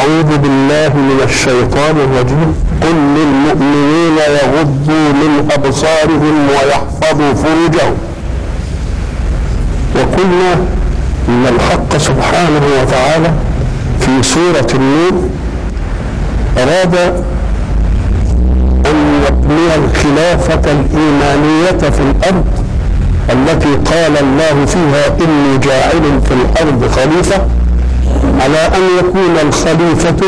أعوذ بالله من الشيطان الرجيم قل للمؤمنين يغضوا من أبصارهم ويحفظوا فروجهم وقلنا إن الحق سبحانه وتعالى في سورة النور أراد أن يبني الخلافة الإيمانية في الأرض التي قال الله فيها إني جاعل في الأرض خليفة على أن يكون الخليفة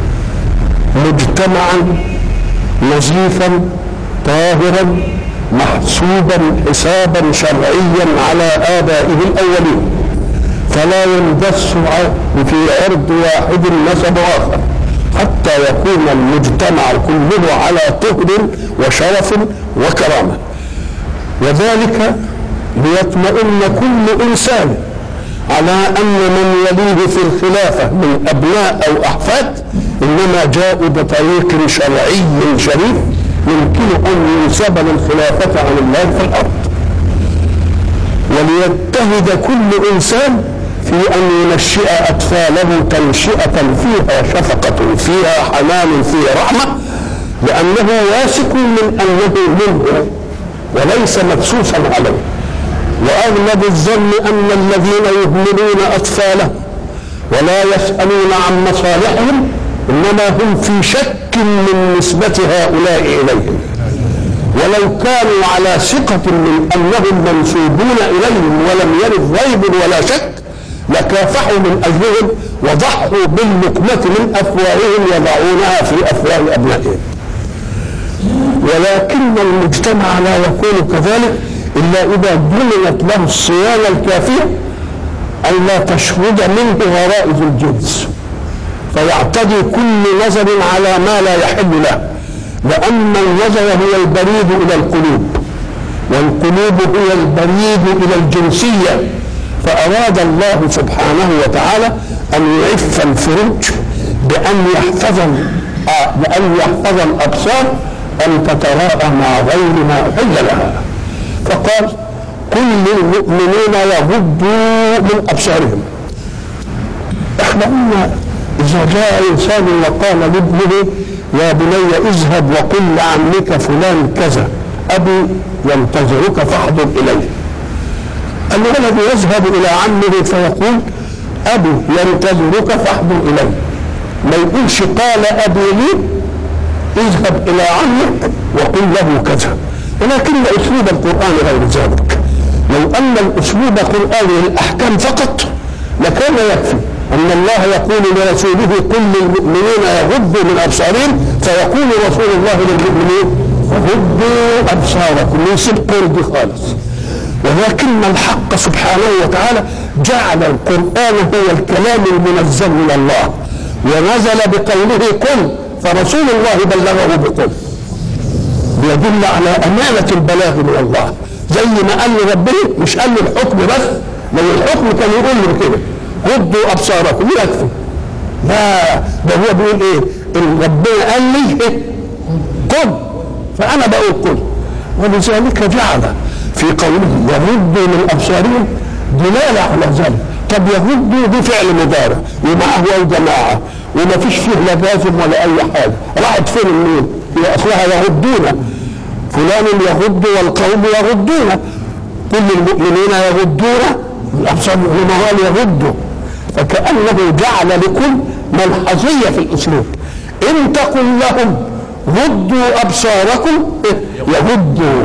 مجتمعا نظيفا طاهرا محسوبا حسابا شرعيا على آبائه الأولين فلا يندس في عرض واحد نسب آخر حتى يكون المجتمع كله على طهر وشرف وكرامة وذلك ليطمئن كل إنسان على أن من يليه في الخلافة من أبناء أو أحفاد إنما جاءوا بطريق شرعي شريف يمكن أن ينسب للخلافة عن الله في الأرض وليجتهد كل إنسان في أن ينشئ أطفاله تنشئة فيها شفقة فيها حنان فيها رحمة لأنه واثق من أنه منه وليس مدسوسا عليه واغلب الظن ان الذين يهملون اطفالهم ولا يسالون عن مصالحهم انما هم في شك من نسبه هؤلاء اليهم ولو كانوا على ثقة من أنهم منسوبون إليهم ولم يرد ريب ولا شك لكافحوا من أجلهم وضحوا باللقمة من أفواههم يضعونها في أفواه أبنائهم ولكن المجتمع لا يكون كذلك إلا إذا بنيت له الصيانة الكافية ألا تشرد منه غرائز الجنس فيعتدي كل نظر على ما لا يحل له لأن النظر هو البريد إلى القلوب والقلوب هي البريد إلى الجنسية فأراد الله سبحانه وتعالى أن يعف الفروج بأن يحفظ بأن يحفظ الأبصار أن تتراءى مع غير ما أحل لها فقال قل للمؤمنين يغضوا من ابصارهم احنا قلنا اذا جاء انسان وقال لابنه يا بني اذهب وقل لعمك فلان كذا ابي ينتظرك فاحضر اليه الولد يذهب الى عمه فيقول ابي ينتظرك فاحضر اليه ما يقولش قال ابي لي اذهب الى عمك وقل له كذا ولكن اسلوب القران غير ذلك لو ان الاسلوب قراني للاحكام فقط لكان يكفي ان الله يقول لرسوله قل للمؤمنين يغضوا من ابصارهم فيقول رسول الله للمؤمنين غضوا ابصاركم يسيب قول دي خالص ولكن الحق سبحانه وتعالى جعل القران هو الكلام المنزل من الله ونزل بقوله قل فرسول الله بلغه بقل بيدل على أمانة البلاغ من الله زي ما قال لربنا مش قال له الحكم بس لو الحكم كان يقول له كده غضوا أبصاركم يكفي لا ده هو بيقول إيه إن ربنا قال لي إيه قل فأنا بقول قل ولذلك جعل في قوله يغضوا من أبصارهم دلالة على ذلك طب يغضوا دي فعل مضارع ومعه واو جماعة وما فيش فيه لا لازم ولا أي حاجة راحت فين النون هي أصلها يغضون فلان يغض والقوم يغضون كل المؤمنين يغضون الأبصار هنا قال يغضوا فكأنه جعل لكل ملحظية في الأسلوب إن تقل لهم غضوا أبصاركم يغضوا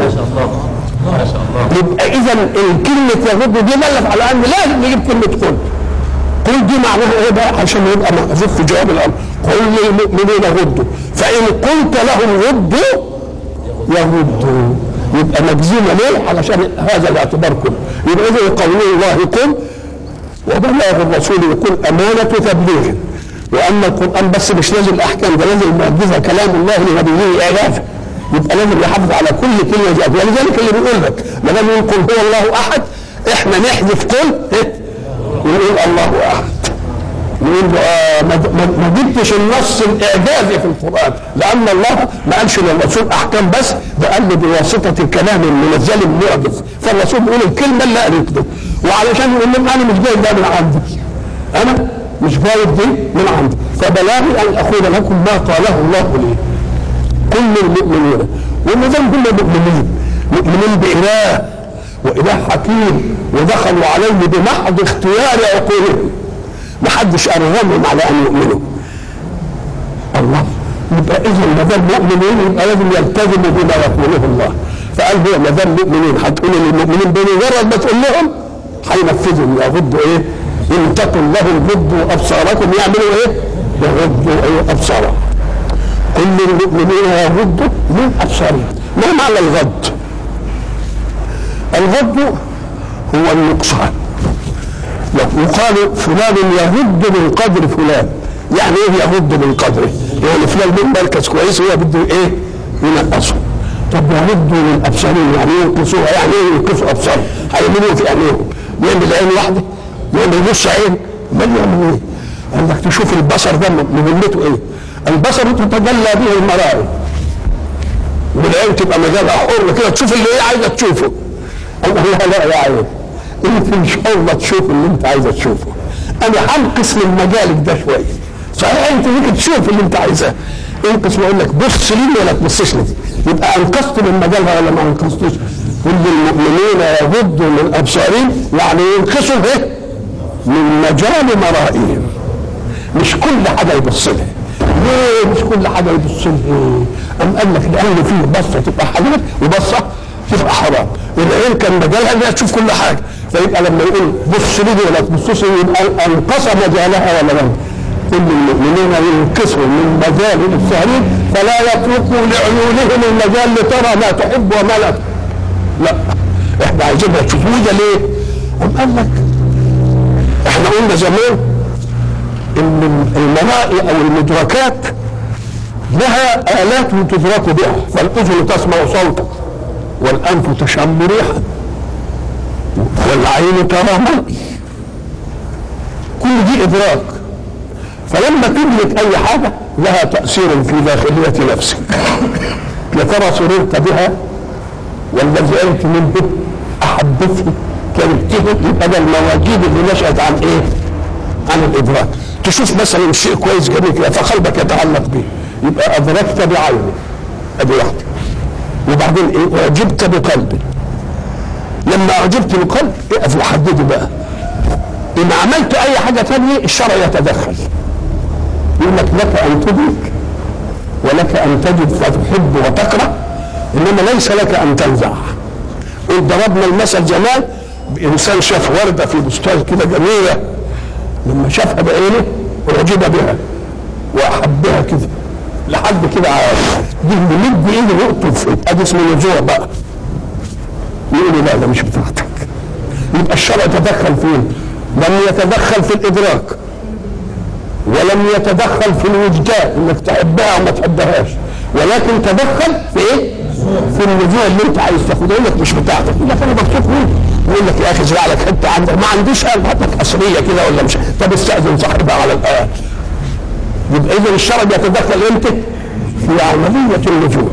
يبقى إذا الكلمة يغضوا دي دلت على أن لازم نجيب كلمة كل قل دي معناها ايه بقى عشان يبقى محذوف في جواب الامر قل للمؤمنين غضوا فان قلت لهم غضوا يغضوا يبقى مجزومه ليه؟ علشان هذا الاعتبار كله يبقى اذا قول الله قل وبلاغ الرسول يكون امانه تبليغ واما القران بس مش لازم الاحكام ده لازم معجزه كلام الله لنبيه اعجازه يبقى لازم يحافظ على كل كلمه جاءت ولذلك اللي بيقول لك ما دام يقول قل هو الله احد احنا نحذف قل ونقول الله احد نقول آه ما جبتش النص الاعجازي في القران لان الله ما قالش للرسول احكام بس ده قال له بواسطه الكلام المنزل المعجز فالرسول بيقول الكلمه اللي قالت له وعلشان يقول لهم انا مش جايب ده من عندي انا مش جايب دي من عندي فبلاغي ان اقول لكم ما قاله الله لي كل المؤمنين وما دام هم مؤمنين مؤمنين باله واله حكيم ودخلوا عليه بمحض اختيار عقولهم ما حدش ارغمهم على ان يؤمنوا الله يبقى اذا ما دام مؤمنين يبقى لازم يلتزموا بما يقوله الله فقال هو ما دام مؤمنين هتقول للمؤمنين بمجرد ما تقول لهم هينفذوا يغضوا ايه؟ ان تكن لهم غضوا ابصاركم يعملوا ايه؟ يغضوا ايه ابصارهم كل المؤمنين يغضوا من ابصارهم ما معنى الغض؟ الغض هو النقصان يقال فلان يغض من قدر فلان يعني ايه يغض من قدره؟ يعني فلان من مركز كويس هو بده ايه؟ ينقصه طب يغض من ابصارهم يعني ينقصوها يعني ايه ينقصوا ابصارهم؟ هيعملوا في عينيهم يعمل عين واحده يعمل نص عين امال يعمل ايه؟ قال لك تشوف البصر ده مهمته ايه؟ البصر تتجلى به المرائي والعين تبقى مجالها حر كده تشوف اللي هي عايزه تشوفه قال لا لا يا عين انت مش حره تشوف اللي انت عايزه تشوفه انا هنقص من مجالك ده شويه صحيح انت ممكن تشوف اللي انت عايزاه انقص واقول لك بص لي ولا تبصش لي يبقى انقذت من مجالها ولا ما انقذتوش كل المؤمنين يغضوا من ابصارهم يعني ينقصوا ايه من مجال مرائهم مش كل حاجه يبص لها ليه مش كل حاجه يبص لها ام قال لك لان في بصه تبقى حلال وبصه تبقى حرام العين كان مجالها انها تشوف كل حاجه فيبقى لما يقول بص لي ولا تبصش يبقى انقص مجالها ولا لا كل المؤمنين ينقصوا من مجال السهرين فلا يتركوا لعيونهم المجال لترى ما تحب وما لا لا احنا عايزينها تشوفوا ده ليه؟ أم قال لك احنا قلنا زمان ان المرائي او المدركات لها آلات تدرك بها فالأذن تسمع صوتا والأنف تشم ريحا والعين ترى مرئي كل دي إدراك فلما تدرك أي حاجة لها تأثير في داخلية نفسك يا ترى سررت بها ولا زعلت منه أحبته كرهته يبقى ده المواجيد اللي نشأت عن إيه؟ عن الإدراك تشوف مثلا شيء كويس جميل كده فقلبك يتعلق به يبقى أدركت بعينه أدي واحدة وبعدين إيه؟ أعجبت بقلبه لما أعجبت بقلب اقف وحدده بقى إن عملت أي حاجة ثانية الشرع يتدخل يقول لك لك أن تدرك ولك أن تجد فتحب وتكره إنما ليس لك أن تنزع قل ضربنا المثل زمان بإنسان شاف وردة في بستان كده جميلة لما شافها بعينه أعجب بها وأحبها كده لحد كده دي بمد ايده يقطب في ادي اسمه نزوع بقى يقول له لا ده مش بتاعتك يبقى الشرع تدخل فين؟ لم يتدخل في الادراك ولم يتدخل في الوجدان انك تحبها وما تحبهاش ولكن تدخل في ايه؟ في النزوع اللي انت عايز تاخده يقول لك مش بتاعتك يقول لك انا مبسوط منه يقول لك يا اخي زرع لك حته عندك ما عنديش قلب هات لك قصريه كده ولا مش طب استاذن صاحبها على الاقل يبقى اذا الشرع بيتدخل امتى؟ في عمليه اللجوء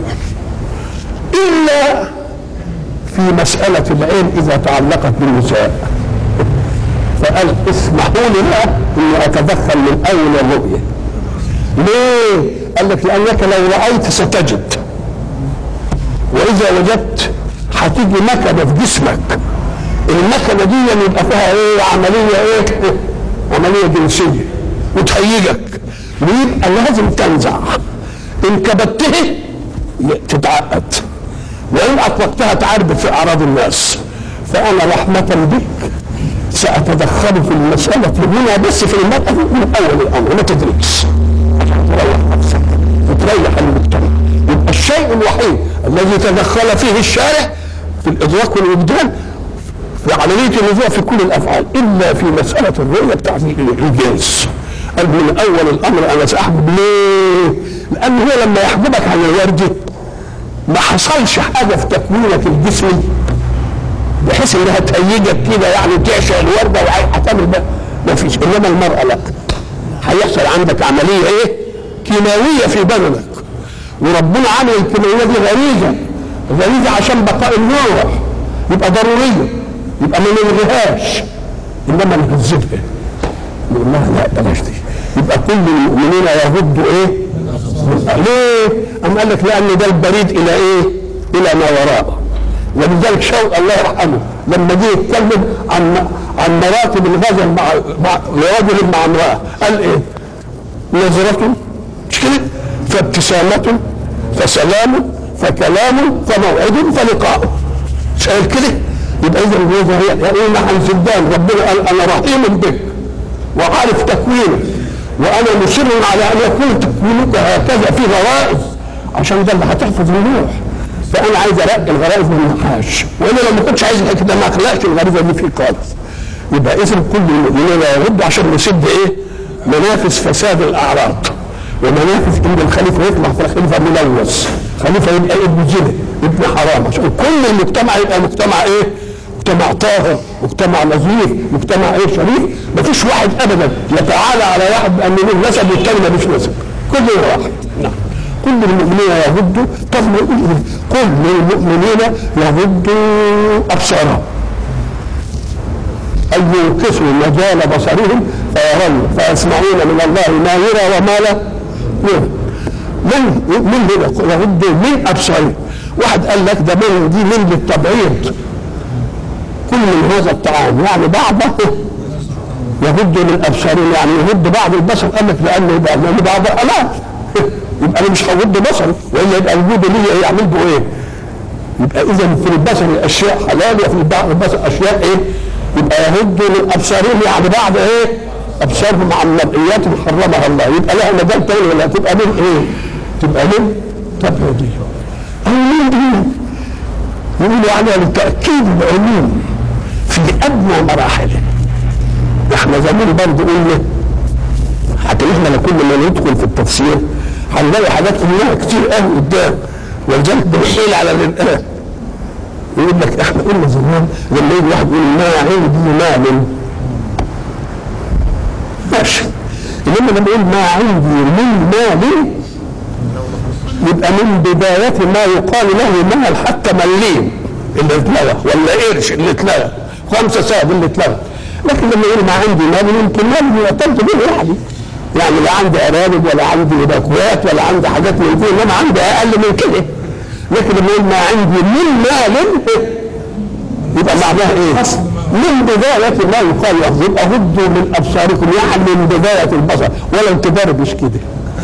الا في مساله العين اذا تعلقت بالنساء فقال اسمحوا لي بقى اني اتدخل من اول الرؤيه ليه؟ قال لك لانك لو رايت ستجد واذا وجدت هتيجي مكنه في جسمك المكنه دي يبقى فيها ايه عمليه ايه عمليه جنسيه وتهيجك ويبقى لازم تنزع ان كبته تتعقد وان اطلقتها تعرب في اعراض الناس فانا رحمه بك ساتدخل في المساله هنا بس في المراه من اول الامر ما تدركش عشان تريح نفسك وتريح المجتمع يبقى الشيء الوحيد الذي تدخل فيه الشارع في الادراك والوجدان في عمليه النزوع في كل الافعال الا في مساله الرؤيه بتاعت الجنس قال من اول الامر انا ساحبب ليه؟ لان هو لما يحجبك عن الورده ما حصلش حاجه في تكوينك الجسمي بحيث انها تهيجك كده يعني تعشق الورده وهتعمل بقى ما فيش انما المراه لا هيحصل عندك عمليه ايه؟ كيماويه في بدنك وربنا عامل الكيماويه دي غريزه غريزه عشان بقاء الروح يبقى ضروريه يبقى ما نلغيهاش انما نهذبها نقول لها لا بلاش دي يبقى كل المؤمنين يغضوا ايه؟ ليه؟ أم قال لك لأن ده البريد إلى ايه؟ إلى ما وراءه ولذلك شوق الله يرحمه لما جه يتكلم عن عن مراتب الغزل مع مع رجل مع امرأة قال ايه؟ نظرة مش كده؟ فابتسامة فسلام فكلام فموعد فلقاء مش قال كده؟ يبقى اذا النظر يقول عن زبدان ربنا قال انا رحيم بك وعارف تكوينه وانا مصر على ان يكون تكوينك هكذا في غرائز عشان ده اللي هتحفظ الروح فانا عايز ارقي الغرائز من النحاش وانا لو ما كنتش عايز كده ما اخلقش الغريزه دي فيه خالص يبقى اذا كل المؤمنين يرد عشان نسد ايه؟ منافذ فساد الاعراض ومنافذ ان الخليفه يطلع في الخليفه ملوث خليفه يبقى ابن زنا ابن حرام عشان كل المجتمع يبقى مجتمع ايه؟ مجتمع طاهر مجتمع نظيف مجتمع ايه شريف مفيش واحد ابدا يتعالى على واحد بان له نسب والتاني ملوش نسب كل واحد نعم كل المؤمنين يغضوا طب ما يقول إيه؟ كل المؤمنين يغضوا ابصارهم أن ينقصوا مجال بصرهم فيرون فيسمعون من الله ما يرى وما لا يرى من من هنا يغضوا من ابصارهم واحد قال لك ده من دي من للتبعيض كل من هذا الطعام يعني بعضه يغض من ابصارهم يعني يغض بعض البصر قال لك لانه يبقى لان بعض حلال يبقى انا مش هغض بصري والا يبقى وجوده ليا يعمل به ايه؟ يبقى اذا في البصر اشياء حلال وفي بعض البصر اشياء ايه؟ يبقى يغض من ابصارهم يعني بعض ايه؟ ابصارهم عن مرئيات حرمها الله يبقى لها مجال تاني ولا تبقى من ايه؟ تبقى من تبعيضيه او من دين يقولوا عليها لتاكيد العلوم في ادنى مراحله احنا زمان برضه قلنا حتى احنا كل ما ندخل في التفسير هنلاقي حاجات قلناها كتير قوي قدام ولذلك بنحيل على الانقاذ يقول لك احنا قلنا زمان لما يجي واحد يقول ما عندي مال ماشي انما لما يقول ما عندي من مال يبقى من بداية ما يقال له مال حتى مليم اللي اتلغى ولا قرش اللي اتلغى خمسة ساب اللي اتلغى لكن لما يقول ما عندي مال يمكن مال يعتمد به يعني يعني لا عندي ارانب ولا عندي باكوات ولا عندي حاجات من دي انما عندي اقل من كده لكن لما يقول ما عندي من مال يبقى معناها ايه؟ من بداية ما يقال له يبقى غضوا من ابصاركم يعني من بداية البصر ولو تدربش كده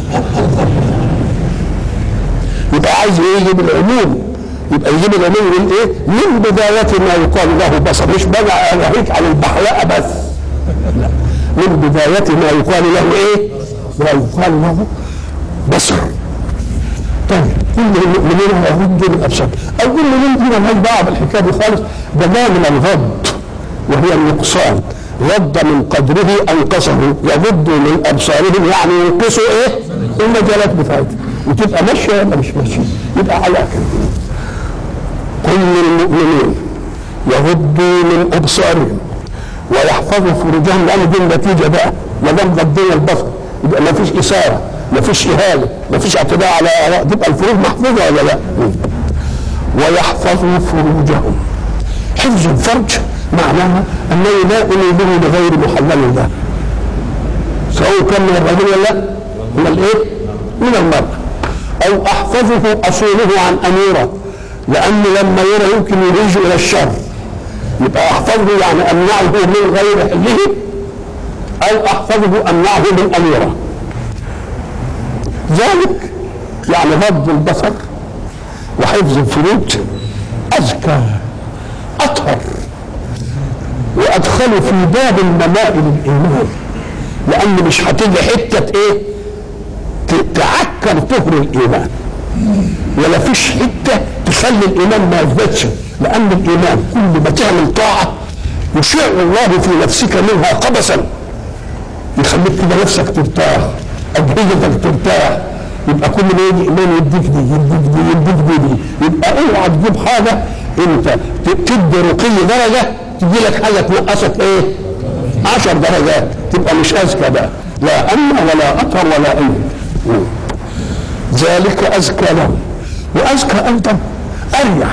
يبقى عايز ايه يجيب العموم يبقى يجيب العموم يقول ايه من بداية ما يقال له بصر مش بقى اناهيك على البحلاء بس لا من بداية ما يقال له ايه ما يقال له بصر طيب كل المؤمنين يغضوا من ابصار او كل من دي مالهاش دعوه بالحكايه دي خالص ده ده من الغض وهي النقصان غض من قدره انقصه يغض من ابصارهم يعني ينقصوا ايه المجالات بتاعتهم وتبقى ماشيه ولا مش ماشيه يبقى على كده كل المؤمنين يغضوا من ابصارهم ويحفظوا فروجهم لان دي النتيجه بقى ما دام غضينا البصر يبقى ما فيش اثاره ما فيش اهانه ما فيش اعتداء على اراء تبقى الفروج محفوظه ولا لا؟ ويحفظوا فروجهم حفظ الفرج معناها انني لا انيبه بغير محلل له سواء كان من الرجل ولا من الايه؟ من المرأة أو أحفظه أصوله عن أن يرى لأنه لما يرى يمكن يريج إلى الشر يبقى أحفظه يعني أمنعه من غير حله أو أحفظه أمنعه من أن يرى ذلك يعني غض البصر وحفظ الفروج أزكى أطهر وأدخله في باب الممائل الإيمان لأن مش هتيجي حتة إيه تعكر طهر الايمان ولا فيش حته تخلي الايمان ما يثبتش لان الايمان كل ما تعمل طاعه يشع الله في نفسك منها قبسا يخليك كده نفسك ترتاح اجهزتك ترتاح يبقى كل ما يجي ايمان يديك دي يديك دي يديك دي, دي. يبقى اوعى تجيب حاجه انت تدي رقي درجه تجي لك حاجه تنقصك ايه؟ 10 درجات تبقى مش اذكى بقى لا أمن ولا أطهر ولا أي ذلك أزكى له وأزكى أيضا أريح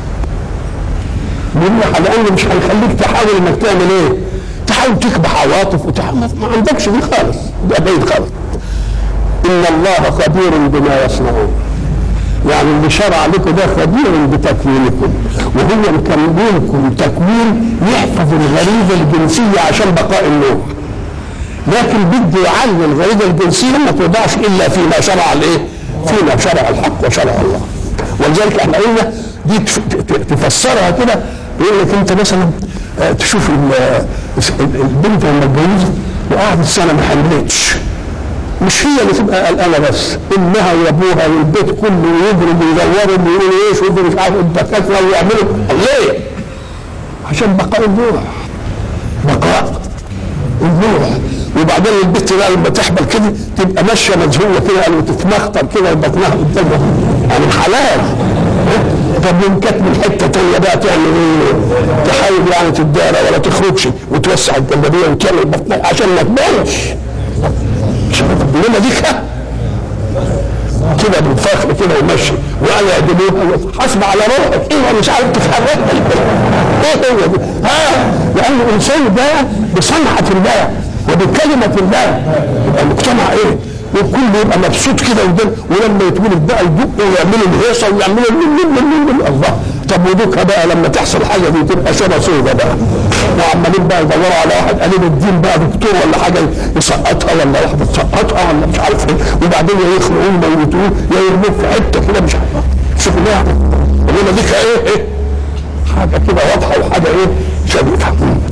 مريح لأنه مش هيخليك تحاول إنك تعمل إيه؟ تحاول تكبح عواطف وتحاول ما عندكش دي خالص ده بعيد خالص ان الله خبير بما يصنعون يعني اللي شرع لكم ده خبير بتكوينكم وهو مكملكم تكوين يحفظ الغريزه الجنسيه عشان بقاء النوع لكن بده يعلي الغريزه الجنسيه ما توضعش الا فيما شرع الايه؟ فيما شرع الحق وشرع الله ولذلك احنا قلنا دي تف- ت- تفسرها كده يقول لك انت مثلا آه، تشوف ال- ال- البنت لما اتجوزت وقعدت سنه ما حملتش مش هي اللي تبقى قلقانه بس امها وابوها والبيت كله يضرب ويدوروا ويقولوا ايش ويقولوا مش عارف الدكاتره ويعملوا ليه؟ عشان بقاء النوع بقاء النوع وبعدين البت بقى لما تحمل كده تبقى ماشيه مذهوله كده يعني وتتمخطر كده وبطنها قدامها يعني حلال طب وان كانت من حته تانيه بقى تعمل ايه؟ تحاول يعني تدارى ولا تخرجش وتوسع الجلابيه وتعمل بطنها عشان ما تبانش انما دي كده كده بالفخر كده ومشي وقال يعدلوها حسب على روحك ايه مش عارف تتحرك ايه هو دي؟ ها لان الانسان ده بصنعه الله وبكلمه الله يبقى المجتمع ايه؟ والكل يبقى مبسوط كده قدام ولما يتولد بقى يدق ويعملوا الهيصه ويعملوا من من من من الله طب ودوكها بقى لما تحصل حاجه دي تبقى شبه سودة بقى وعمالين بقى يدوروا على واحد قليل الدين بقى دكتور ولا حاجه يسقطها ولا واحده تسقطها ولا مش عارف ايه وبعدين يا يخنقوه يموتوه يا يرموه في حته كده مش عارف شوفوا ليه انما ديك ايه ايه حاجه كده واضحه وحاجه ايه شديده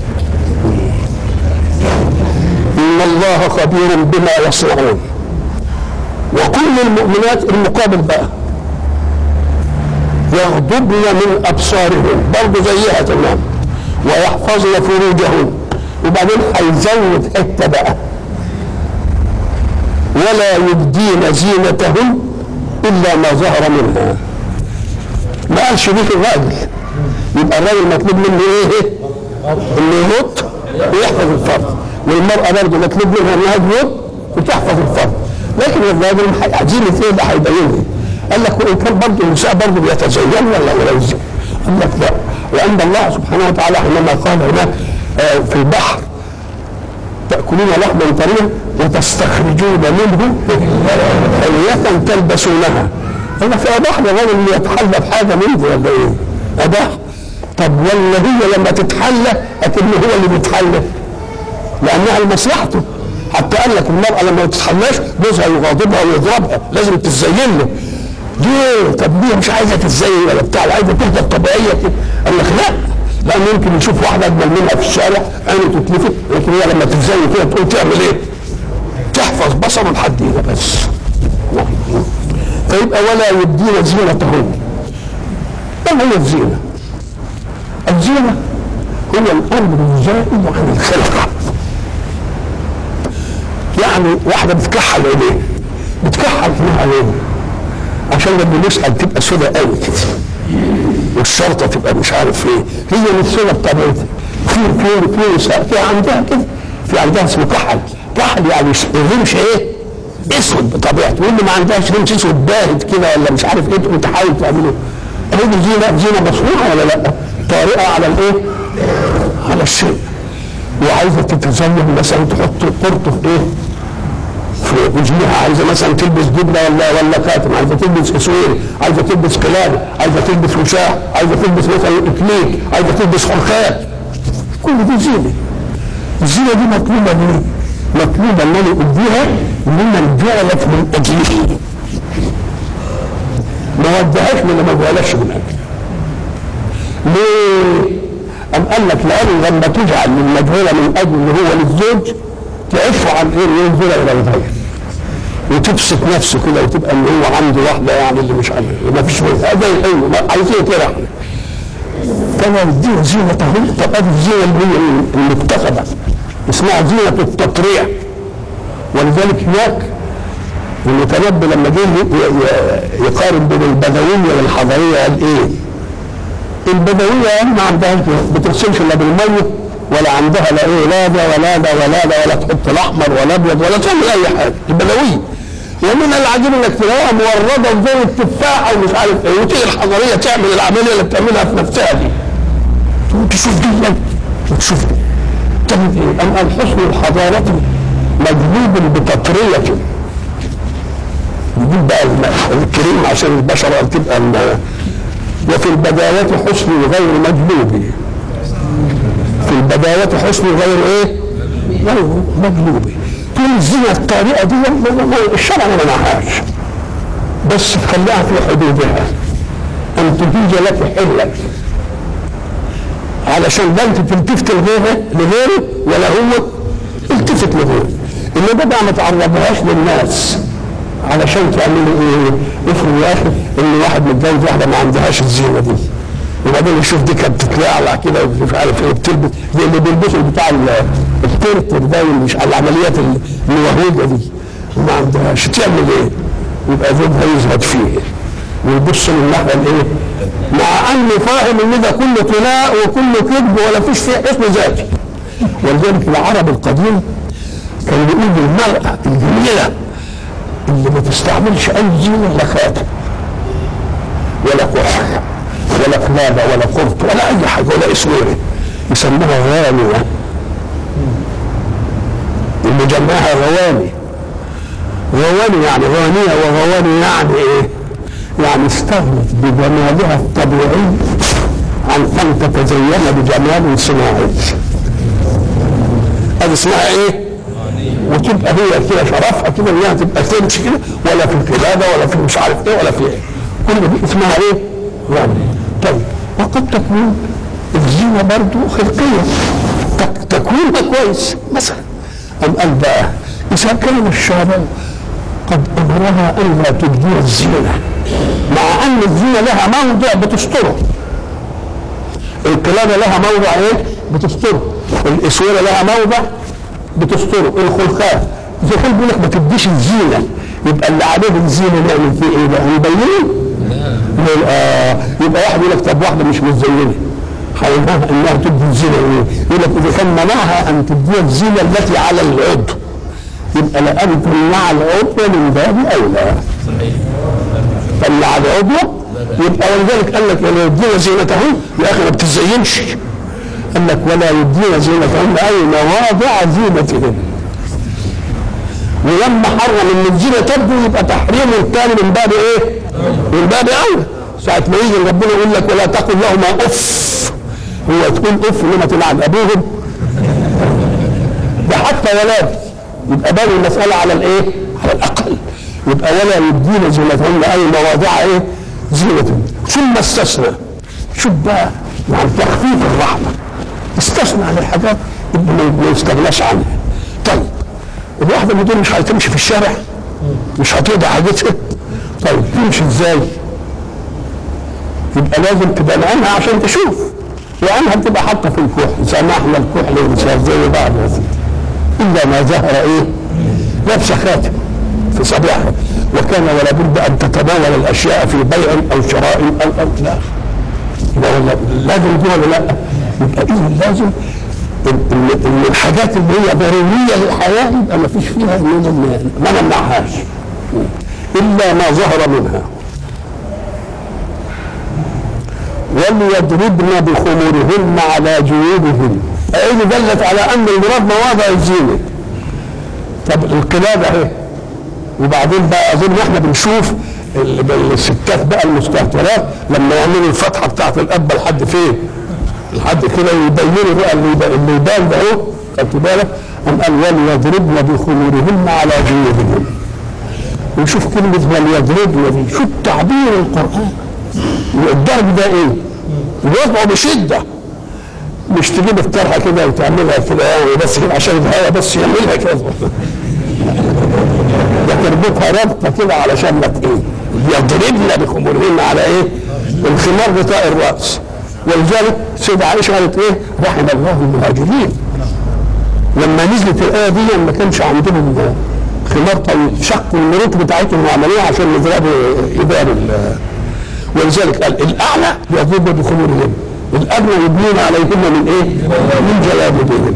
ان الله خبير بما يصنعون وكل المؤمنات المقابل بقى يغضبن من ابصارهن برضه زيها تمام ويحفظن فروجهن وبعدين هيزود حته بقى ولا يبدين زينتهن الا ما ظهر منها ما قالش دي في الراجل يبقى الراجل مطلوب منه ايه؟ انه يموت ويحفظ الفرد والمراه برضه مطلوب منها انها تموت وتحفظ الفرد لكن الراجل زينة ايه اللي هيبينها؟ قال لك وان كان برضه النساء برضه بيتزين ولا ولا يزين؟ قال لك لا لان الله سبحانه وتعالى حينما قال هناك آه، في البحر تأكلون لحما طريا وتستخرجون منه حلية تلبسونها أنا في أباح للراجل اللي يتحلى بحاجة منه ولا إيه؟ أباح طب ولا هي لما تتحلى أكن هو اللي بيتحلى لأنها لمصلحته حتى قال لك المرأة لما ما تتحلاش جوزها يغاضبها ويضربها لازم تتزين له ليه؟ طب ليه مش عايزة تتزين ولا بتاع عايزة تفضل طبيعية كده قال لك لا لأن يمكن يشوف واحدة أجمل منها في الشارع عينه تتلفت لكن هي لما تتزين كده تقوم تعمل إيه؟ تحفظ بصره لحد هنا بس فيبقى ولا يبدين زينتهن ما هي الزينة؟ الزينة هو الأمر الزائد عن الخلقة يعني واحدة بتكحل عينيه بتكحل فيها عينيه عشان لما نسأل تبقى سودة قوي كده والشرطة تبقى مش عارف ايه هي مش سودة بطبيعتها في في في نساء في عندها كده في عندها اسمه كحل كحل يعني الرمش ايه اسود بطبيعته واللي ما عندهاش رمش اسود باهت كده ولا مش عارف ايه تقوم تحاول تعمله هي دي زينة زينة مصنوعة ولا لا؟ طارئة على الايه؟ على الشيء وعايزة تتزين مثلا تحط قرطه في ايه؟ في وجهها عايزه مثلا تلبس جبنه ولا ولا خاتم عايزه تلبس اسوير عايزه تلبس قلادة عايزه تلبس وشاح عايزه تلبس مثلا اكليك عايزه تلبس خلخال كل دي زينه الزينه دي مطلوبه ليه؟ مطلوبه ان انا اديها لمن جعلت من اجله ما ودهاش من ما جعلش من اجله ليه؟ أم قال لك لأن لما تجعل من مجهولة من أجل اللي هو للزوج تعف عن إيه ينزل إلى الغير وتبسط نفسه كده وتبقى ان هو عنده واحده يعني اللي مش عنده ما فيش هذا الحلو عايزين كده احنا كما يديه زينتهم طب ادي الزينه اللي هي المكتسبه اسمها زينه التطريع ولذلك هناك المتنبي لما جه ي- ي- يقارن بين البدويه والحضريه قال ايه؟ البدويه يعني ما عندهاش بتغسلش الا بالميه ولا عندها لا ايه لا ده ولا ده ولا ده ولا تحط الاحمر ولا ابيض ولا تعمل اي حاجه البدويه ومن العجيب انك تلاقيها مورده زي التفاحه ومش عارف ايه وتيجي الحضريه تعمل العمليه اللي بتعملها في نفسها دي تقوم تشوف دي وتشوف دي تعمل ايه؟ ام قال حسن الحضاره مجلوب بتطرية يجيب بقى الم- الكريم عشان البشرة تبقى ال- وفي البدايات حسن غير مجلوب في البدايات حسن غير ايه؟ غير مجلوب كل الزنا الطريقة دي ما- ما- ما- الشرع ما منعهاش بس خليها في حدودها ان تجيز لك حلك علشان لا انت تلتفت لغيره لغيره ولا هو التفت لغيره انما بقى ما تعرضهاش للناس علشان تعملوا ايه؟ افرض يا اخي ان واحد متجوز واحده ما عندهاش الزينه دي وبعدين يشوف دي كانت بتتلعلع كده مش عارف ايه بتلبس زي اللي بيلبسوا بتاع ال- الترتر ده اللي مش على العمليات الموهوجه دي وما عندهاش تعمل ايه؟ يبقى زوجها يزهد فيه ويبص من الناحيه الايه؟ مع انه فاهم ان ده كله طلاء وكله كذب ولا فيش فيه حسن ذاتي ولذلك العرب القديم كان بيقول المرأة الجميلة اللي ما تستعملش أي زينة لا خاتم ولا كحل ولا قلادة ولا قرط ولا أي حاجة ولا إسويرة يسموها غانية اللي جمعها غواني غواني يعني غانية وغواني يعني إيه؟ يعني استغنت بجمالها الطبيعي عن أن تتزين بجمال صناعي هذه اسمها ايه؟ وتبقى هي كده شرفها كده انها تبقى تمشي كده ولا في القلاده ولا في مش عارف ايه ولا في ايه كل دي اسمها ايه؟ يعني طيب وقد تكون الزينه برضه خلقيه تك- تكوينها كويس مثلا أم قال بقى إذا كان الشارع قد أمرها أن لا تبدي الزينة مع أن الزينة لها موضع بتستره القلادة لها موضع ايه؟ بتستره الاسوره لها موضع بتستره الخلخال اذا كان بيقول لك ما تديش الزينه يبقى اللي عليه الزينه نعمل فيه ايه بقى؟ نبينه؟ يقول آه يبقى واحد يقول لك طب واحده مش متزينه حينها انها تدي الزينه ايه؟ يقول لك اذا كان منعها ان تدي الزينه التي على العضو يبقى لان تمنع العضو من باب اولى تمنع العضو يبقى ولذلك قال لك ولا يبدين زينتهن يا اخي ما بتزينش قال لك ولا يبدين زينتهن اي مواضع زينتهن ولما حرم ان الزينه تبدو يبقى تحريم الثاني من باب ايه؟ من باب اولى ساعة ما يجي ربنا يقول لك ولا تقل لهما اف هو تقول اف لما تلعن ابوهم ده حتى ولاد يبقى بان المسألة على الايه؟ على الاقل يبقى ولا يبدين زينتهن اي مواضع ايه؟ زينة ثم استثنى شوف بقى يعني تخفيف الرحمة استثنى عن الحاجات اللي ما- ما يستغناش عنها طيب الواحدة من دول مش هتمشي في الشارع مش هتقضي حاجتها طيب تمشي ازاي؟ يبقى لازم تبقى عنها عشان تشوف وعنها بتبقى حاطه في الكحل سمحنا الكحل والانسان زي بعض يا سيدي الا ما ظهر ايه؟ لابسه خاتم في صبيحها وكان ولا بد ان تتناول الاشياء في بيع او شراء او او لا يبقى ولا لازم دي ولا لا؟ يبقى اذا لازم ال- ال- ال- الحاجات اللي هي ضروريه للحياه يبقى ما فيش فيها اننا ما نمنعهاش الا ما ظهر منها وليضربن بخمورهن على جيوبهن أين دلت على أن المراد مواضع الزينة طب القلادة اهي وبعدين بقى أظن احنا بنشوف ال- الستات بقى المستهترات لما يعملوا الفتحة بتاعت القبة لحد فين؟ لحد كده يبينوا بقى اللي يبقى- اللي يبان ده اهو خدت بالك؟ قام قال وليضربن بخمورهن على جيوبهن وشوف كلمة وليضربن دي شوف تعبير القرآن الضرب ده ايه؟ الوضع بشده مش تجيب الطرحه كده وتعملها كده يعني بس كده عشان الهواء بس يعملها كده ده تربطها ربطه كده علشان ما ت- ايه يضربن بخمورهن على ايه؟ الخمار بطاء الراس ولذلك سيدة عائشه قالت ايه؟ رحم الله المهاجرين لما نزلت الايه دي ما كانش عندهم خمار طويل شقوا المريض بتاعتهم وعملوها عشان يضربوا ايدان ال- ولذلك قال الاعلى يضربن بخمورهن الادنى يبنين عليهن من ايه؟ من جلابيبهن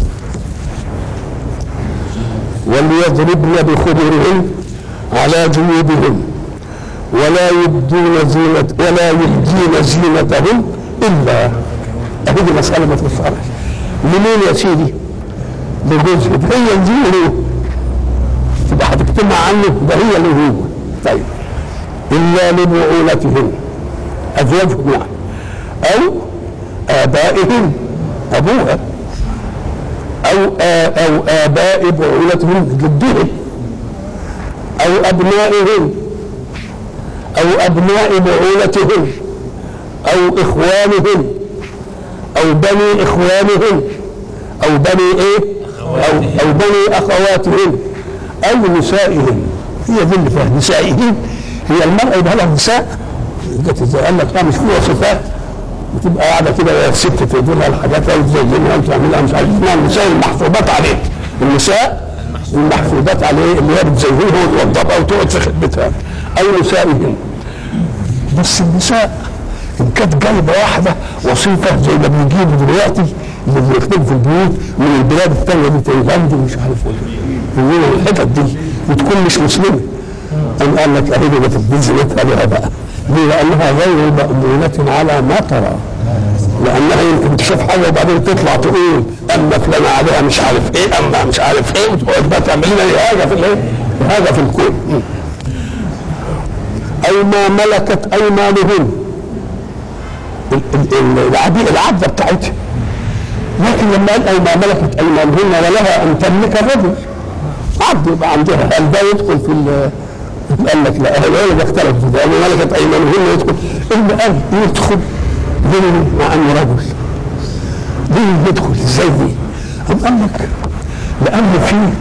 وليضربن بخمورهن على جيوبهن ولا يبدين زينة ولا يبدين زينتهن الا هذه مسألة ما تفهمش منين يا سيدي؟ بجزء ده هي دي له تبقى هتجتمع عنه ده هي اللي هو طيب الا لبعولتهن ازواجهم يعني او ابائهم ابوها او آ او اباء بعولتهن جدهم او ابنائهن او ابناء بعولتهن او اخوانهن او بني اخوانهن او بني ايه او او بني اخواتهن او نسائهن هي دي اللي فيها نسائهن هي المرأة يبقى لها نساء جت ازاي قال لك لا مش فيها صفات بتبقى قاعده كده وهي ست تدير لها الحاجات او تزينها وتعملها مش عارف اسمها النساء المحفوظات عليه النساء المحفوظات عليه اللي هي بتزينها وتوضبها وتقعد في خدمتها او نسائهن بس النساء ان كانت جايبه واحده وصيفه زي ما بنجيب دلوقتي اللي بيخدموا في البيوت من البلاد الثانيه دي تايلاند ومش عارف ايه من الحتت دي وتكون مش مسلمه قام قال لك اهي ده تدين زينتها لها بقى ليه؟ لانها غير مأمونة على ما ترى لانها يمكن تشوف حاجه وبعدين تطلع تقول اما فلانه عليها مش عارف ايه اما مش عارف ايه وتقعد بقى تعمل لنا حاجه في الايه؟ حاجه في الكون او ما ملكت ايمانهن ال- ال- ال- العبي- العبده بتاعتها لكن لما قال او ما ملكت ايمانهن ولها ان تملك الرجل عبد يبقى عندها هل ده يدخل في ال- قال لك لا العلماء اختلفوا في ده قالوا ملكت ايمانهن يدخل اللي قال يدخل دين مع انه رجل دين يدخل ازاي دي؟ قام قال لك لان فيه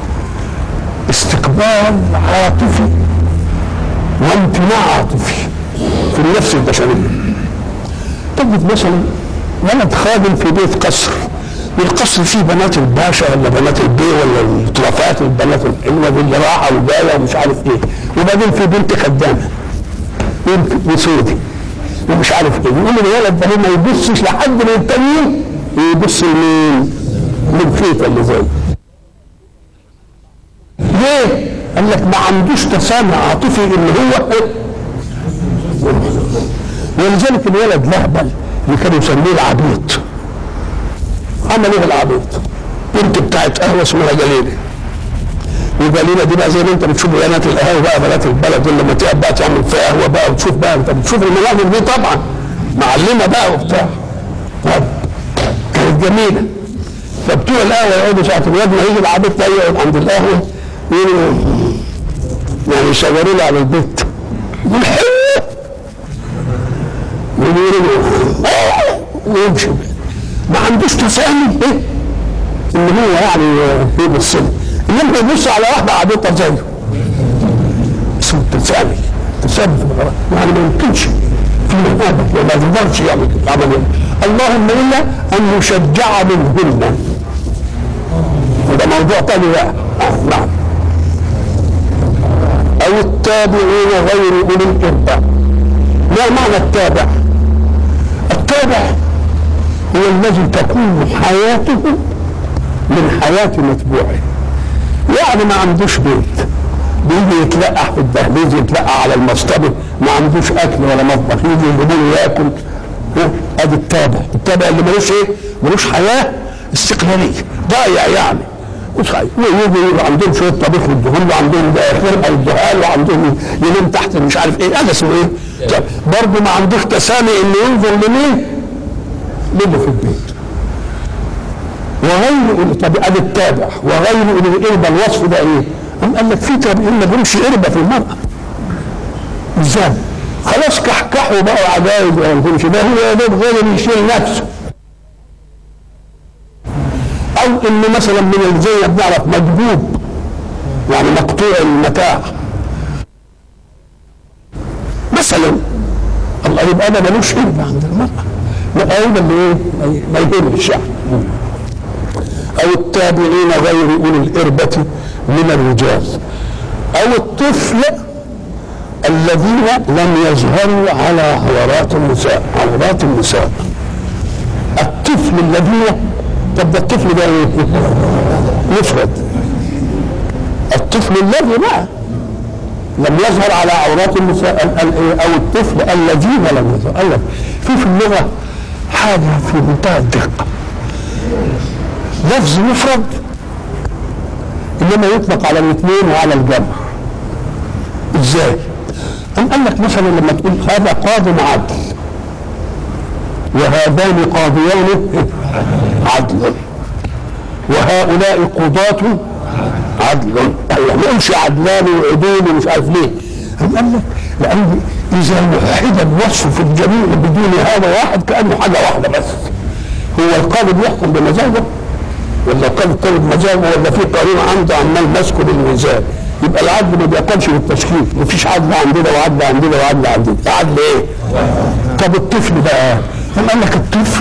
استقبال عاطفي وامتناع عاطفي في النفس البشريه تجد مثلا ولد خادم في بيت قصر والقصر فيه بنات الباشا ولا بنات البي ولا الطرفات والبنات الحلوه دي اللي راحه وجايه ومش عارف ايه وبعدين في بنت خدامه يمكن وسودي ومش عارف ايه يقول الولد ده ما يبصش لحد من التانيين ويبص لمين؟ للفيفا اللي زي ليه؟ قال لك ما عندوش تسامح عاطفي ان هو ولذلك الولد لهبل اللي كانوا يسموه العبيط عمل ايه العبيط؟ بنت بتاعت قهوه اسمها جليله وجليله دي بقى زي ما انت بتشوف بنات القهوه بقى بنات البلد دول لما تقعد بقى تعمل في قهوه بقى وتشوف بقى انت بتشوف المناظر دي طبعا معلمه بقى وبتاع طب كانت جميله فبتوع القهوه يقعدوا ساعه الواد ما يجي العبيط ده يقعد عند القهوه يقولوا يعني يشاوروا له على البيت يقول حلو ويقولوا ويمشي ما عندوش تسامي ايه ان هو يعني يبص له انما يبص على واحده عبيطه زيه اسمه التسامي التسامي في الغرام يعني ما يمكنش في مهابة وما يقدرش يعمل كده عمل اللهم الا ان يشجع منهن وده موضوع تاني بقى آه، نعم او التابعين غير اولي الارباب ما معنى التابع التابع هو الذي تكون حياته من حياة متبوعه يعني ما عندوش بيت بيجي يتلقح في الدهليز يتلقح على المصطبة ما عندوش اكل ولا مطبخ يجي يجيبوا له ياكل ها؟ ادي التابع التابع اللي ملوش ايه ملوش حياة استقلالية ضايع يعني مش حاجة ويجي يبقى عندهم شوية طبيخ يديهم له عندهم فرقة يدوها له وعندهم ينام تحت مش عارف ايه هذا اسمه ايه؟ طب برضه ما عندوش تسامي انه ينظر لمين؟ للي في البيت وغير أولي- طب ادي التابع وغير اولي الاربه الوصف ده ايه؟ قام قال لك في تابعين ما لهمش اربه في المراه ازاي؟ خلاص كحكحوا بقوا عجائز ولا لهمش ده هو يا دوب غير اللي يشيل نفسه او ان مثلا من اللي زي ما بنعرف مجبوب يعني مقطوع المتاع مثلا الله يبقى ده ملوش اربه عند المراه لا ايضا اللي ايه؟ ما يهمش يعني او التابعين غير اولي الاربه من الرجال او الطفل الذين لم يظهروا على عورات النساء عورات النساء الطفل الذين طب ده الطفل ده ايه؟ يفرد الطفل الذي بقى لم يظهر على عورات النساء ال- ال- إيه؟ او الطفل الذين لم يظهر قال لك في في اللغه حاجه في منتهى الدقه لفظ مفرد انما يطلق على الاثنين وعلى الجمع ازاي؟ أم قال لك مثلا لما تقول هذا قاض عدل وهذان قاضيان عدل وهؤلاء قضاة عدل أيوة ما يقولش عدلان وعدول ومش عارف ليه أم قال لك لأن إذا وحد الوصف في الجميع بدون هذا واحد كأنه حاجة واحدة بس هو القاضي بيحكم بمزاجه ولا القاضي الطالب بمزاجه ولا في قانون عنده عمال ماسكه بالميزان يبقى العدل ما بيقومش بالتشكيل مفيش عدل عندنا وعدل عندنا وعدل عندنا عدل ايه؟ طب الطفل بقى أم قال لك الطفل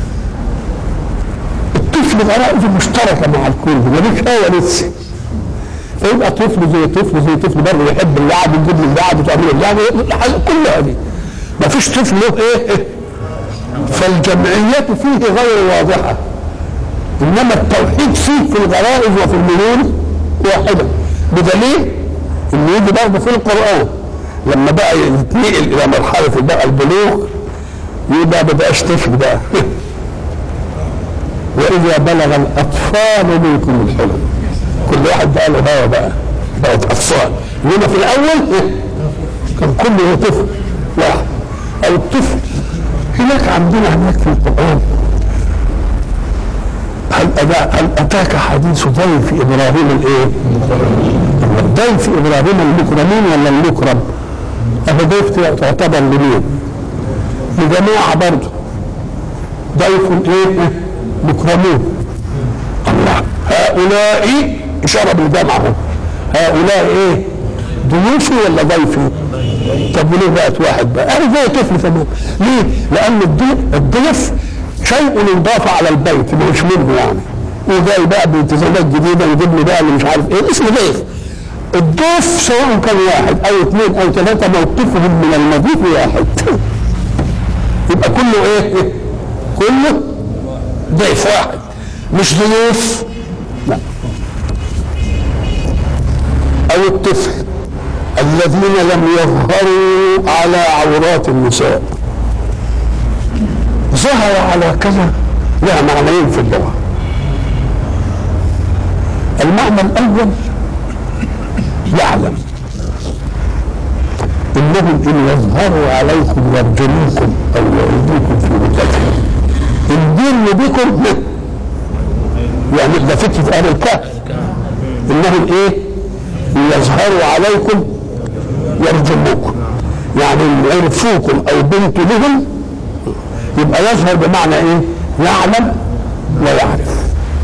الطفل غرائزه مشتركه مع الكل ملوش هو لسه فيبقى طفل زي طفل زي طفل برضه يحب اللعب ويجيب له اللعب وتعمل اللعب كلها دي ما فيش طفل له ايه فالجمعيات فيه غير واضحه انما التوحيد فيه في الغرائز وفي الميول واحده بدليل انه يجي برضه في القران لما بقى يتنقل الى مرحله بقى البلوغ يبقى ما بقاش طفل بقى واذا بلغ الاطفال منكم الحلم كل واحد بقى له هوا بقى بقت اطفال انما في الاول كان كله طفل واحد او الطفل هناك عندنا هناك في القران هل أدا- هل اتاك حديث ضيف ابراهيم الايه؟ ضيف ابراهيم المكرمين ولا المكرم؟ أهو ضيف تعتبر لمين؟ لجماعه برضه ضيف ايه؟ مكرمون الله هؤلاء إشارة بالجمع اهو هؤلاء إيه؟ ضيوفي ولا ضيفي؟ طب وليه بقت واحد بقى؟ أنا زي طفل تمام ليه؟ لأن الضيف الضيف شيء يضاف على البيت مش منه يعني وجاي بقى بالتزامات جديدة يجيب لي بقى اللي مش عارف إيه اسمه ضيف الضيف سواء كان واحد أو اثنين أو ثلاثة موقفهم من المضيف واحد يبقى كله إيه؟ كله ضيف واحد مش ضيوف لا او الطفل الذين لم يظهروا على عورات النساء ظهر على كذا لها معنيين في اللغه المعنى الاول يعلم انهم ان يظهروا عليكم يرجموكم او يعيدوكم في ملتكم الدين بكم يعني ده فتنة أهل الكهف إنهم إيه؟ يظهروا عليكم يرجموكم يعني إن عرفوكم أو بنت لهم يبقى يظهر بمعنى إيه؟ يعلم ويعرف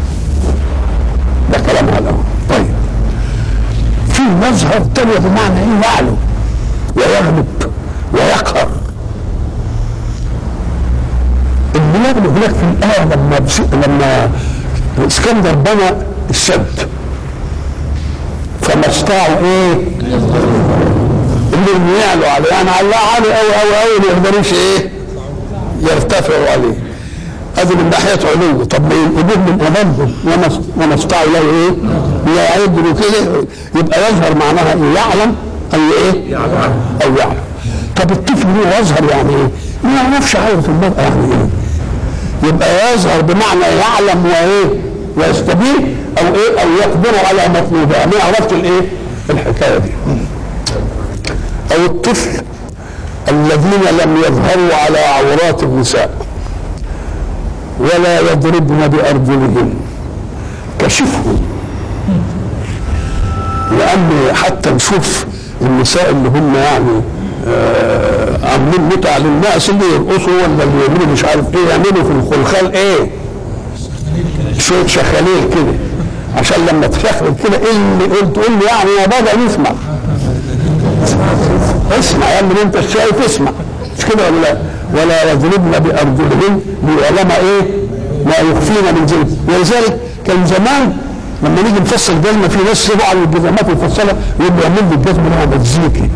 ده كلام هذا طيب في مظهر تاني بمعنى إيه؟ يعلم ويغلب ويقهر البلاد هناك في الآية لما بس... لما اسكندر بنى السد فما استطاعوا ايه؟ انهم يعلوا عليه يعني على عالي قوي قوي قوي ما يقدروش ايه؟ يرتفعوا عليه هذه من ناحيه علو طب ما ينقذوه من امامهم وما وما استطاعوا له ايه؟ يعدلوا كده يبقى يظهر معناها ايه؟ يعلم او ايه؟ او يعلم طب الطفل هو يظهر يعني ايه؟ ما يعرفش عورة المرأة يعني ايه؟ يبقى يظهر بمعنى يعلم وايه؟ ويستبين او ايه؟ او يقدر على مطلوبها ما يعرفش الايه؟ الحكايه دي. او الطفل الذين لم يظهروا على عورات النساء ولا يضربن بارجلهن كشفهم لان حتى نشوف النساء اللي هم يعني آه عاملين متع للناس اللي يرقصوا ولا اللي يعملوا مش عارف ايه يعملوا في الخلخال ايه شويه شخاليل كده عشان لما تشخل كده ايه اللي قلت تقول لي يعني يا بابا نسمع اسمع يا ابني انت شايف اسمع مش كده ولا لا ولا يضربن بارجلهن ليعلم ايه ما يخفين من زين ولذلك كان زمان لما نيجي نفصل جزمه في ناس يبقوا على الجزمات المفصله يبقى يعمل لي الجزمه لها مزيكي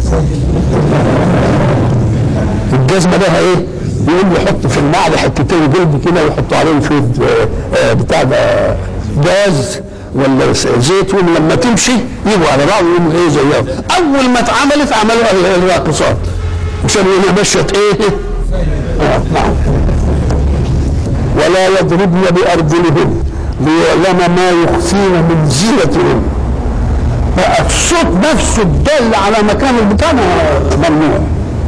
الجزمه لها ايه؟ يقوم يحط في النعل حتتين جلد كده ويحطوا عليهم شويه آه، بتاع ده جاز ولا زيت ولما تمشي يجوا على بعض ويقوموا ايه زيهم اول ما اتعملت عملوها الراقصات عشان هي مشت ايه؟ آه نعم ولا يضربن بارجلهن ليعلم ما يخفين من زينتهن فالصوت نفسه الدل على مكان البتاع ممنوع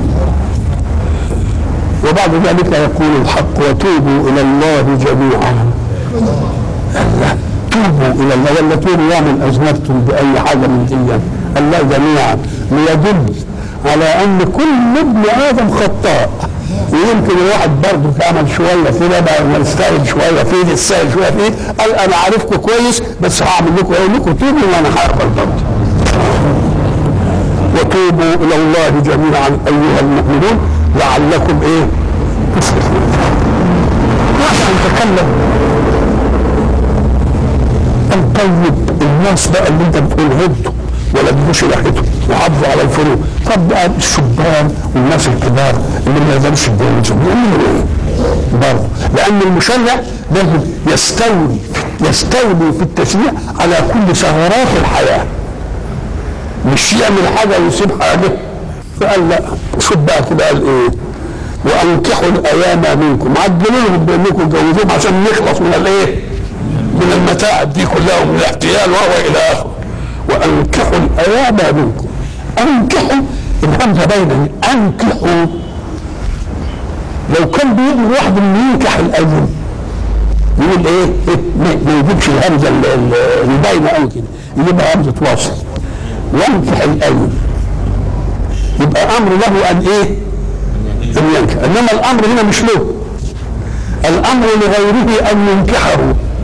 وبعد ذلك يقول الحق وتوبوا الى الله جميعا الله توبوا الى الله ولا توبوا يا من اذنبتم باي حاجه من دي الله جميعا ليدل على ان كل ابن ادم خطاء ويمكن الواحد برضه عمل شويه كده بقى يستاهل شويه فيه يستاهل شويه فيه قال انا عارفكم كويس بس هعمل لكم اقول لكم توبوا وانا هقبل برضه وتوبوا الى الله جميعا ايها المؤمنون لعلكم ايه تفلحون نحن نتكلم الطيب الناس بقى اللي انت بتقول هدوا ولا تجوش ناحيته وحافظوا على الفروق طب بقى الشبان والناس الكبار اللي ما يقدروش يتجوزوا بيعملوا ايه؟ برضه لان المشرع لازم يستولي يستولي في التشريع على كل ثغرات الحياه مش يعمل حاجه ويسيب حاجه فقال لا شوف بقى كده قال ايه وانكحوا الايام منكم عدلوا لهم بانكم تجوزوهم عشان نخلص من الايه؟ من المتاعب دي كلها ومن الاحتيال وهو الى اخره وانكحوا الايام منكم انكحوا الهمزه باينه انكحوا لو كان بيقول واحد انه ينكح الايام يقول ايه؟ إيه؟ ما ما يجيبش الهمزه ال- ال- الباينه قوي كده يجيبها همزه وصل ينكح الايام يبقى امر له ان ايه؟ ان ينكح انما الامر هنا مش له الامر لغيره ان ينكحه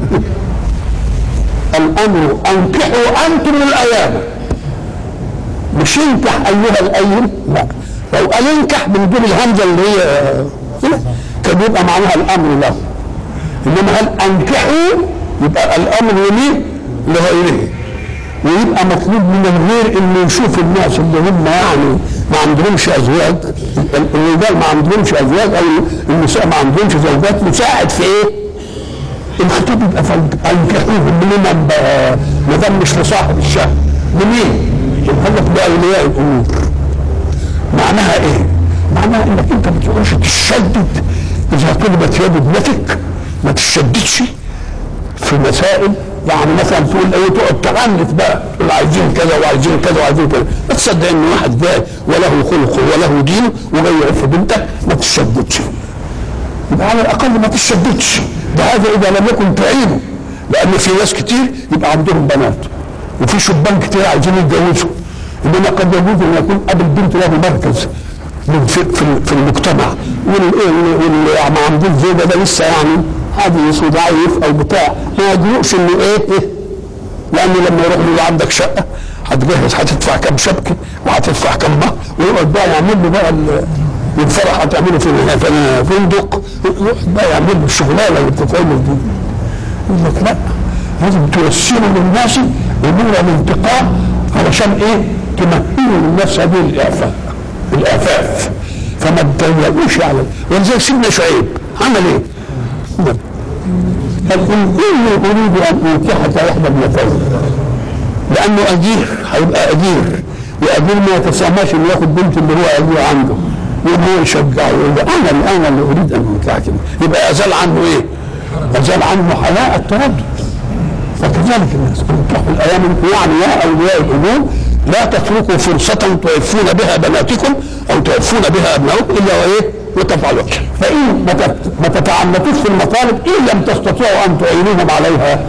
الامر انكحوا انتم الايام مش انكح ايها الايم لا لو قال انكح من دون الهمزه اللي هي كده كان يبقى معناها الامر له انما هل انكحوا يبقى الامر لمين؟ لغيره ويبقى مطلوب من الغير انه يشوف الناس اللي هم يعني ما عندهمش ازواج الرجال ما عندهمش ازواج او النساء ما عندهمش زوجات يساعد في ايه؟ الخطاب يبقى انكحوهم لمن بقى ما دام مش لصاحب الشهر لمين؟ قال لك لاولياء الامور معناها ايه؟ معناها انك انت ما تقولش تشدد اذا طلبت يد ابنتك ما تشددش في مسائل يعني مثلا تقول ايه تقعد تعنف بقى تقول عايزين كذا وعايزين كذا وعايزين كذا ما تصدق ان واحد جاي وله خلقه وله دينه وجاي يعف بنتك ما تشددش يبقى على الاقل ما تشددش ده هذا اذا لم يكن تعينه لان في ناس كتير يبقى عندهم بنات وفي شبان كتير عايزين يتجوزوا انما قد يجوز ان يكون اب البنت له مركز من في, في, في المجتمع واللي ما عندوش زوجه ده لسه يعني حديث وضعيف او بتاع ما يجرؤش انه ايه ايه لانه لما يروح له عندك شقه هتجهز هتدفع كام شبكه وهتدفع كام مهر ويقعد بقى يعمل له بقى ال- والفرح هتعمله في في فندق يقعد بقى يعمل له الشغلانه اللي بتتعمل دي يقول لك لا لازم توسلوا للناس امور الانتقاء علشان ايه؟ تمهلوا للناس هذه الاعفاء الاعفاف فما تضيقوش على ولذلك سيدنا شعيب عمل ايه؟ قال ان اني اريد ان انكحك احدى ابنتين لانه اجير هيبقى اجير واجير ما يتساماش انه ياخد بنت اللي هو اجير عنده يقوم هو يشجعه يقول له انا اللي انا اللي اريد ان انكحك يبقى ازال عنه ايه؟ ازال عنه حياء التردد فكذلك الناس انكحوا الايام يعني يا اولياء الامور لا تتركوا فرصة تعفون بها بناتكم أو تعفون بها أبنائكم إلا وإيه؟ وتفعلوا فإن ما تت- ما تتعنتوش في المطالب إن لم تستطيعوا أن تعينوهم عليها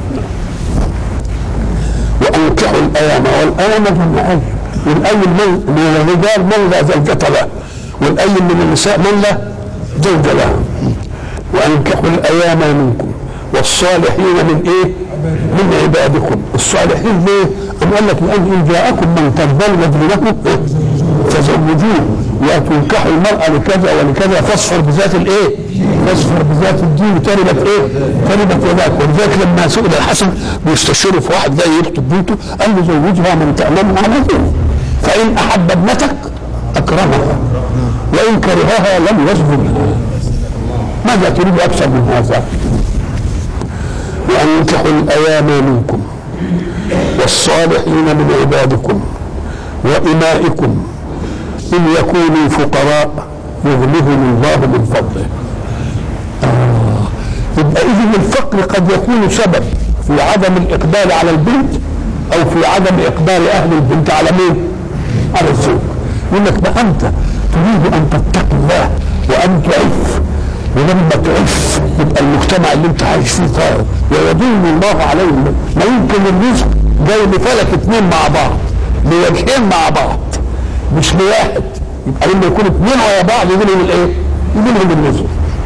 وأنكحوا الأيام والأيام جمع أيم والأيم من من الرجال من لا زوجة له والأيم من النساء من لا زوج له وأنكحوا الأيام منكم والصالحين من إيه؟ من عبادكم الصالحين ليه؟ أم قال لك لأن إن جاءكم من ترضون دينكم فزوجوه وتنكح المرأة لكذا ولكذا فاصفر بذات الإيه؟ فاصفر بذات الدين تربت إيه؟ تربت يداك ولذلك لما سئل الحسن بيستشيره في واحد جاي يخطب بنته قال له زوجها من تأمن على دينه فإن أحب ابنتك أكرمها وإن كرهها لم يصبر ماذا تريد أكثر من هذا؟ وأنكحوا الأيام منكم والصالحين من عبادكم وإمائكم إن يكونوا فقراء يغنيهم الله من فضله آه يبقى اذا الفقر قد يكون سبب في عدم الاقبال على البنت او في عدم اقبال اهل البنت على مين؟ على الزوج يقول لك ما انت تريد ان تتقي الله وان تعف ولما تعف يبقى المجتمع اللي انت عايش فيه طاهر ويدين الله عليه ما يمكن الرزق جاي لفلك اثنين مع بعض لوجهين مع بعض مش لواحد يبقى لما يكون اثنين ورا بعض يجي لهم الايه؟ يجي لهم الرزق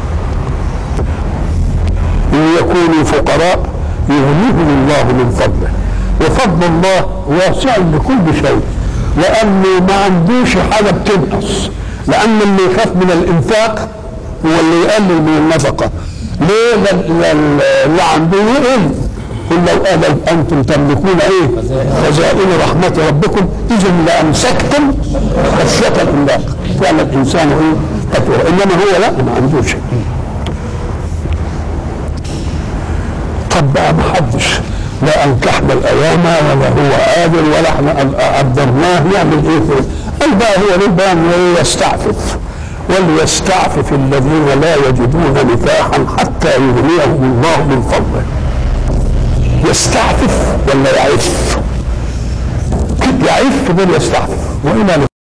ان يكونوا فقراء يغنيهم الله من فضله وفضل الله واسع لكل شيء لانه ما عندوش حاجه بتنقص لان اللي يخاف من الانفاق هو اللي يقلل من النفقه ليه ده- ده اللي عنده يقل قل لو قال انتم تملكون ايه خزائن رحمه ربكم اذا لامسكتم خشيه الاملاق كان الانسان ايه تقوى انما هو لا ما عندوش شيء طب بقى ما حدش لا انكحنا الايام ولا هو قادر ولا احنا قدرناه يعمل ايه فيه؟ قال بقى هو ربما وليستعفف وليستعفف الذين لا يجدون نكاحا حتى يغنيهم الله من فضله يستعفف ولا يعف يعف غير يستعفف والى